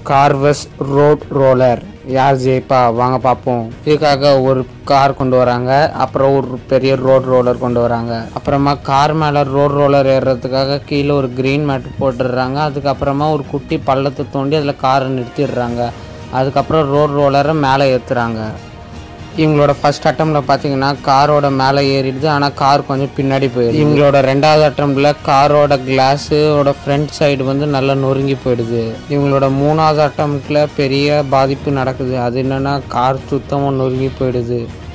கார்வஸ் road roller யார் ஜெயிப்பா வாங்க பார்ப்போம் இதுக்காக ஒரு கார் கொண்டு வராங்க அப்புறம் ஒரு பெரிய ரோட் ரோலர் கொண்டு வராங்க அப்புறமா கார் மேலே ரோட் ரோலர் ஏறுறதுக்காக கீழே ஒரு க்ரீன் மேட் போட்டுடுறாங்க அதுக்கப்புறமா ஒரு குட்டி பள்ளத்தை தோண்டி அதில் காரை நிறுத்திடுறாங்க அதுக்கப்புறம் ரோட் ரோலரை மேலே ஏற்றுறாங்க இவங்களோட ஃபர்ஸ்ட் அட்டம்ல பார்த்தீங்கன்னா காரோட மேலே ஏறிடுது ஆனால் கார் கொஞ்சம் பின்னாடி போயிடுது இவங்களோட ரெண்டாவது அட்டம்ல காரோட கிளாஸோட ஃப்ரண்ட் சைடு வந்து நல்லா நொறுங்கி போயிடுது இவங்களோட மூணாவது அட்டம்ல பெரிய பாதிப்பு நடக்குது அது என்னன்னா கார் சுத்தமாக நொறுங்கி போயிடுது